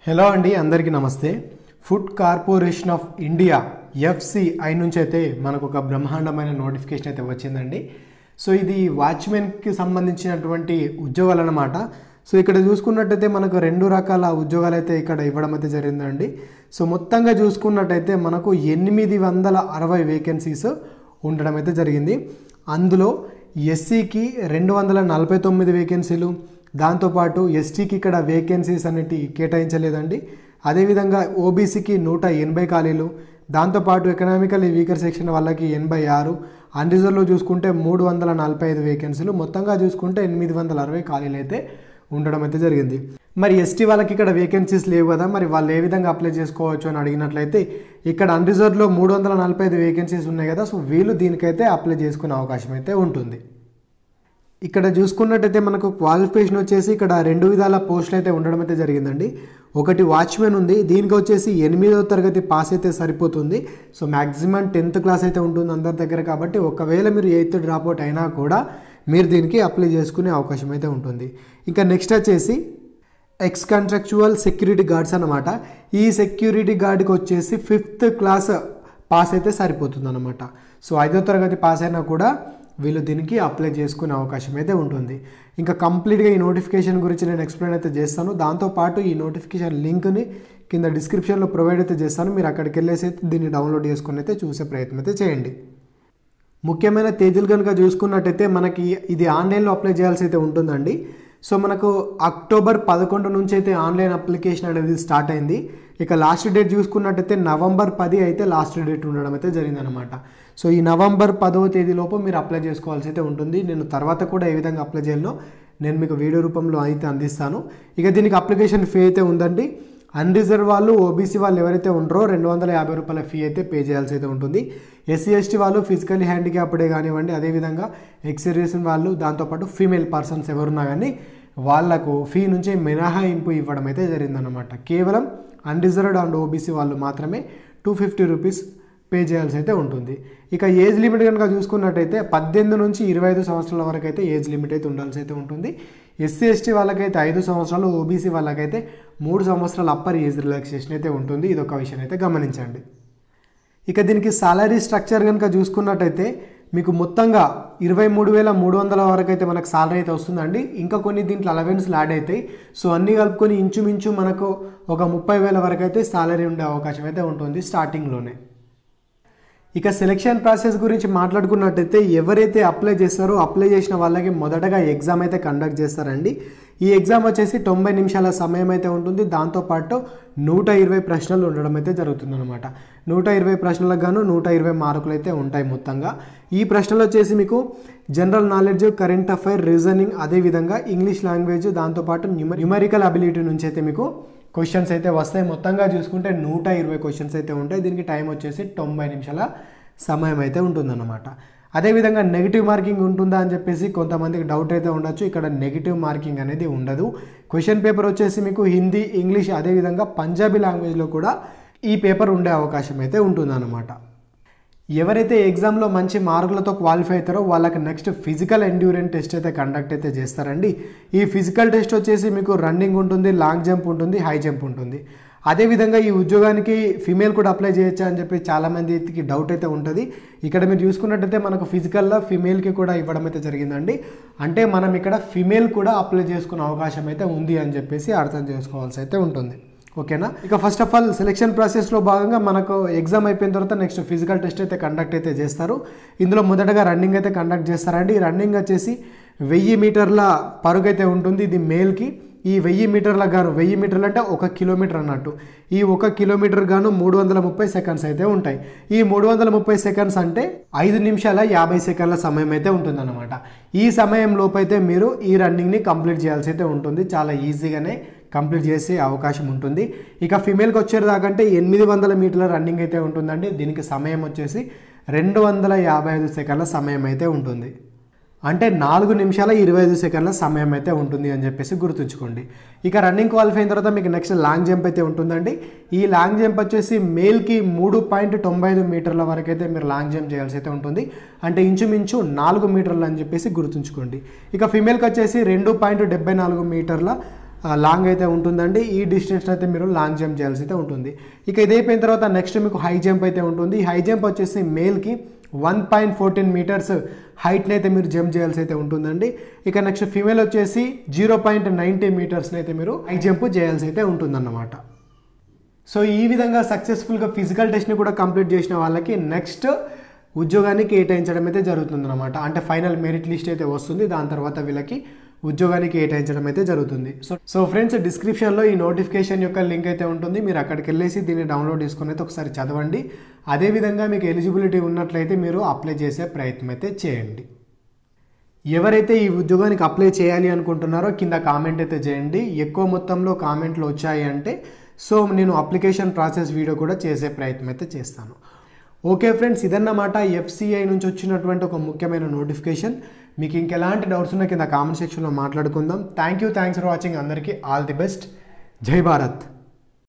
hello అండి అందరికీ నమస్తే Food Corporation of India FCI నుంచి అయితే మనకు ఒక బ్రహ్మాండమైన నోటిఫికేషన్ అయితే వచ్చిందండి సో ఇది వాచ్మెన్కి సంబంధించినటువంటి ఉద్యోగాలు అన్నమాట సో ఇక్కడ చూసుకున్నట్టయితే మనకు రెండు రకాల ఉద్యోగాలు అయితే ఇక్కడ ఇవ్వడం అయితే జరిగిందండి సో మొత్తంగా చూసుకున్నట్టయితే మనకు ఎనిమిది వందల అరవై వేకెన్సీస్ ఉండడం అయితే జరిగింది అందులో ఎస్సీకి రెండు వందల నలభై తొమ్మిది వేకెన్సీలు దాంతోపాటు ఎస్టీకి ఇక్కడ వేకెన్సీస్ అనేటి కేటాయించలేదండి అదేవిధంగా ఓబీసీకి నూట ఎనభై ఖాళీలు దాంతోపాటు ఎకనామికల్లీ వీకర్ సెక్షన్ వాళ్ళకి ఎనభై ఆరు అన్రిజర్వ్లో చూసుకుంటే మూడు వందల నలభై ఐదు వేకెన్సీలు మొత్తంగా చూసుకుంటే ఎనిమిది వందల అరవై ఖాళీలు అయితే ఉండడం అయితే జరిగింది మరి ఎస్టీ వాళ్ళకి ఇక్కడ వేకెన్సీస్ లేవు కదా మరి వాళ్ళు ఏ విధంగా అప్లై చేసుకోవచ్చు అని అడిగినట్లయితే ఇక్కడ అన్రిజర్వ్లో మూడు వందల నలభై ఐదు వేకెన్సీస్ ఉన్నాయి కదా సో వీళ్ళు దీనికైతే అప్లై చేసుకునే అవకాశం అయితే ఉంటుంది ఇక్కడ చూసుకున్నట్టయితే మనకు క్వాలిఫికేషన్ వచ్చేసి ఇక్కడ రెండు విధాల పోస్టులు అయితే ఉండడం అయితే జరిగిందండి ఒకటి వాచ్మెన్ ఉంది దీనికి వచ్చేసి ఎనిమిదవ తరగతి పాస్ అయితే సరిపోతుంది సో మ్యాక్సిమం టెన్త్ క్లాస్ అయితే ఉంటుంది అందరి దగ్గర కాబట్టి ఒకవేళ మీరు ఎయిత్ డ్రాప్అవుట్ అయినా కూడా మీరు దీనికి అప్లై చేసుకునే అవకాశం అయితే ఉంటుంది ఇంకా నెక్స్ట్ వచ్చేసి ఎక్స్ కాంట్రాక్చువల్ సెక్యూరిటీ గార్డ్స్ అన్నమాట ఈ సెక్యూరిటీ గార్డ్కి వచ్చేసి ఫిఫ్త్ క్లాస్ పాస్ అయితే సరిపోతుంది అనమాట సో ఐదో తరగతి పాస్ అయినా కూడా వీళ్ళు దీనికి అప్లై చేసుకునే అవకాశం అయితే ఉంటుంది ఇంకా కంప్లీట్గా ఈ నోటిఫికేషన్ గురించి నేను ఎక్స్ప్లెయిన్ అయితే చేస్తాను దాంతోపాటు ఈ నోటిఫికేషన్ లింక్ని కింద డిస్క్రిప్షన్లో ప్రొవైడ్ అయితే చేస్తాను మీరు అక్కడికి వెళ్ళేసి అయితే దీన్ని డౌన్లోడ్ చేసుకుని అయితే చూసే ప్రయత్నం అయితే చేయండి ముఖ్యమైన తేదీలు కనుక చూసుకున్నట్టయితే మనకి ఇది ఆన్లైన్లో అప్లై చేయాల్సి అయితే ఉంటుందండి సో మనకు అక్టోబర్ పదకొండు నుంచి అయితే ఆన్లైన్ అప్లికేషన్ అనేది స్టార్ట్ అయింది ఇక లాస్ట్ డేట్ చూసుకున్నట్టయితే నవంబర్ పది అయితే లాస్ట్ డేట్ ఉండడం అయితే జరిగిందనమాట సో ఈ నవంబర్ పదవ తేదీలోపు మీరు అప్లై చేసుకోవాల్సి అయితే ఉంటుంది నేను తర్వాత కూడా ఏ విధంగా అప్లై చేయాలో నేను మీకు వీడియో రూపంలో అయితే అందిస్తాను ఇక దీనికి అప్లికేషన్ ఫీ అయితే ఉందండి అన్రిజర్వ్ వాళ్ళు ఓబీసీ వాళ్ళు ఎవరైతే ఉంటారో రెండు వందల యాభై రూపాయల ఫీ అయితే పే చేయాల్సి అయితే ఉంటుంది ఎస్సీ ఎస్టీ వాళ్ళు ఫిజికల్లీ హ్యాండిక్యాప్డే కానివ్వండి అదేవిధంగా ఎక్స్పీరియన్స్ వాళ్ళు దాంతోపాటు ఫీమేల్ పర్సన్స్ ఎవరున్నా కానీ వాళ్లకు ఫీ నుంచి మినహాయింపు ఇవ్వడం అయితే జరిగిందనమాట కేవలం అన్రిజర్వ్డ్ అండ్ ఓబీసీ వాళ్ళు మాత్రమే టూ ఫిఫ్టీ రూపీస్ పే చేయాల్సి అయితే ఉంటుంది ఇక ఏజ్ లిమిట్ కనుక చూసుకున్నట్టయితే పద్దెనిమిది నుంచి ఇరవై ఐదు సంవత్సరాల వరకు అయితే ఏజ్ లిమిట్ అయితే ఉండాల్సి అయితే ఉంటుంది ఎస్సీ ఎస్టీ వాళ్ళకైతే ఐదు సంవత్సరాలు ఓబీసీ వాళ్ళకైతే మూడు సంవత్సరాల అప్పర్ ఏజ్ రిలాక్సేషన్ అయితే ఉంటుంది ఇది ఒక విషయం అయితే గమనించండి ఇక దీనికి సాలరీ స్ట్రక్చర్ కనుక చూసుకున్నట్టయితే మీకు మొత్తంగా ఇరవై మూడు వేల మూడు వందల వరకు అయితే మనకు సాలరీ అయితే వస్తుందండి ఇంకా కొన్ని దీంట్లో అలవెన్స్లు యాడ్ అవుతాయి సో అన్నీ కలుపుకొని ఇంచుమించు మనకు ఒక ముప్పై వేల వరకు అయితే సాలరీ ఉండే అవకాశం అయితే ఉంటుంది స్టార్టింగ్లోనే ఇక సెలెక్షన్ ప్రాసెస్ గురించి మాట్లాడుకున్నట్టయితే ఎవరైతే అప్లై చేస్తారో అప్లై చేసిన వాళ్ళకి మొదటగా ఎగ్జామ్ అయితే కండక్ట్ చేస్తారండి ఈ ఎగ్జామ్ వచ్చేసి తొంభై నిమిషాల సమయం అయితే ఉంటుంది దాంతోపాటు నూట ఇరవై ప్రశ్నలు ఉండడం అయితే జరుగుతుంది అనమాట నూట ఇరవై ప్రశ్నలకు గాను నూట ఇరవై మార్కులు అయితే ఉంటాయి మొత్తంగా ఈ ప్రశ్నలు వచ్చేసి మీకు general knowledge current affair reasoning అదేవిధంగా ఇంగ్లీష్ లాంగ్వేజ్ దాంతోపాటు న్యూమరికల్ అబిలిటీ నుంచి అయితే మీకు క్వశ్చన్స్ అయితే వస్తాయి మొత్తంగా చూసుకుంటే నూట ఇరవై క్వశ్చన్స్ అయితే ఉంటాయి దీనికి టైం వచ్చేసి తొంభై నిమిషాల సమయం అయితే ఉంటుందన్నమాట అదేవిధంగా నెగిటివ్ మార్కింగ్ ఉంటుందా అని చెప్పేసి కొంతమందికి డౌట్ అయితే ఉండొచ్చు ఇక్కడ నెగిటివ్ మార్కింగ్ అనేది ఉండదు క్వశ్చన్ పేపర్ వచ్చేసి మీకు హిందీ ఇంగ్లీష్ అదేవిధంగా పంజాబీ లాంగ్వేజ్లో కూడా ఈ పేపర్ ఉండే అవకాశం అయితే ఉంటుందన్నమాట ఎవరైతే ఎగ్జామ్లో మంచి మార్కులతో క్వాలిఫై అవుతారో వాళ్ళకి నెక్స్ట్ ఫిజికల్ ఎండ్యూరెన్స్ టెస్ట్ అయితే కండక్ట్ అయితే చేస్తారండి ఈ ఫిజికల్ టెస్ట్ వచ్చేసి మీకు రన్నింగ్ ఉంటుంది లాంగ్ జంప్ ఉంటుంది హై జంప్ ఉంటుంది అదేవిధంగా ఈ ఉద్యోగానికి ఫీమేల్ కూడా అప్లై చేయొచ్చా అని చెప్పి చాలామందికి డౌట్ అయితే ఉంటుంది ఇక్కడ మీరు చూసుకున్నట్టయితే మనకు ఫిజికల్లో ఫీమేల్కి కూడా ఇవ్వడం అయితే జరిగిందండి అంటే మనం ఇక్కడ ఫీమేల్ కూడా అప్లై చేసుకునే అవకాశం అయితే ఉంది అని చెప్పేసి అర్థం చేసుకోవాల్సి అయితే ఉంటుంది ఓకేనా ఇక ఫస్ట్ ఆఫ్ ఆల్ సెలెక్షన్ ప్రాసెస్లో భాగంగా మనకు ఎగ్జామ్ అయిపోయిన తర్వాత నెక్స్ట్ ఫిజికల్ టెస్ట్ అయితే కండక్ట్ అయితే చేస్తారు ఇందులో మొదటగా రన్నింగ్ అయితే కండక్ట్ చేస్తారండి ఈ రన్నింగ్ వచ్చేసి వెయ్యి మీటర్ల పరుగు అయితే ఉంటుంది ఇది మేల్కి ఈ వెయ్యి మీటర్ల గాను వెయ్యి మీటర్లు అంటే ఒక కిలోమీటర్ అన్నట్టు ఈ ఒక కిలోమీటర్ గాను మూడు వందల ముప్పై సెకండ్స్ అయితే ఉంటాయి ఈ మూడు వందల ముప్పై సెకండ్స్ అంటే ఐదు నిమిషాల యాభై సెకండ్ల సమయం అయితే ఉంటుందన్నమాట ఈ సమయం లోపైతే మీరు ఈ రన్నింగ్ని కంప్లీట్ చేయాల్సి అయితే ఉంటుంది చాలా ఈజీగానే కంప్లీట్ చేసే అవకాశం ఉంటుంది ఇక ఫిమేల్కి వచ్చేదాకంటే ఎనిమిది వందల మీటర్ల రన్నింగ్ అయితే ఉంటుందండి దీనికి సమయం వచ్చేసి రెండు వందల యాభై ఐదు సెకండ్ల సమయం అయితే ఉంటుంది అంటే నాలుగు నిమిషాల ఇరవై ఐదు సెకండ్ల సమయం అయితే ఉంటుంది అని చెప్పేసి గుర్తుంచుకోండి ఇక రన్నింగ్ క్వాలిఫై అయిన తర్వాత మీకు నెక్స్ట్ లాంగ్ జంప్ అయితే ఉంటుందండి ఈ లాంగ్ జంప్ వచ్చేసి మేల్కి మూడు పాయింట్ తొంభై ఐదు మీటర్ల వరకు అయితే మీరు లాంగ్ జంప్ చేయాల్సి అయితే ఉంటుంది అంటే ఇంచుమించు నాలుగు మీటర్లు అని చెప్పేసి గుర్తుంచుకోండి ఇక ఫిమేల్కి వచ్చేసి రెండు పాయింట్ డెబ్బై నాలుగు మీటర్ల లాంగ్ అయితే ఉంటుందండి ఈ డిస్టెన్స్ అయితే మీరు లాంగ్ జంప్ చేయాల్సి అయితే ఉంటుంది ఇక ఇది అయిపోయిన తర్వాత నెక్స్ట్ మీకు హై జంప్ అయితే ఉంటుంది ఈ హై జంప్ వచ్చేసి మేల్కి వన్ పాయింట్ ఫోర్టీన్ మీటర్స్ హైట్ని అయితే మీరు జంప్ చేయాల్సి అయితే ఉంటుందండి ఇక నెక్స్ట్ ఫీమేల్ వచ్చేసి జీరో పాయింట్ నైంటీ మీటర్స్ని అయితే మీరు హై జంప్ చేయాల్సి అయితే ఉంటుందన్నమాట సో ఈ విధంగా సక్సెస్ఫుల్గా ఫిజికల్ టెస్ట్ని కూడా కంప్లీట్ చేసిన వాళ్ళకి నెక్స్ట్ ఉద్యోగాన్ని కేటాయించడం అయితే జరుగుతుంది అనమాట అంటే ఫైనల్ మెరిట్ లిస్ట్ అయితే వస్తుంది దాని తర్వాత వీళ్ళకి ఉద్యోగాన్ని కేటాయించడం అయితే జరుగుతుంది సో సో ఫ్రెండ్స్ డిస్క్రిప్షన్లో ఈ నోటిఫికేషన్ యొక్క లింక్ అయితే ఉంటుంది మీరు అక్కడికి వెళ్ళేసి దీన్ని డౌన్లోడ్ చేసుకుని అయితే ఒకసారి చదవండి అదేవిధంగా మీకు ఎలిజిబిలిటీ ఉన్నట్లయితే మీరు అప్లై చేసే ప్రయత్నం అయితే చేయండి ఎవరైతే ఈ ఉద్యోగానికి అప్లై చేయాలి అనుకుంటున్నారో కింద కామెంట్ అయితే చేయండి ఎక్కువ మొత్తంలో కామెంట్లు వచ్చాయి అంటే సో నేను అప్లికేషన్ ప్రాసెస్ వీడియో కూడా చేసే ప్రయత్నం అయితే చేస్తాను ఓకే ఫ్రెండ్స్ ఇదన్నమాట ఎఫ్సిఐ నుంచి వచ్చినటువంటి ఒక ముఖ్యమైన నోటిఫికేషన్ మీకు ఇంకెలాంటి డౌట్స్ ఉన్నా కింద కామెంట్ సెక్షన్లో మాట్లాడుకుందాం thank you thanks for watching అందరికీ ఆల్ ది బెస్ట్ జై భారత్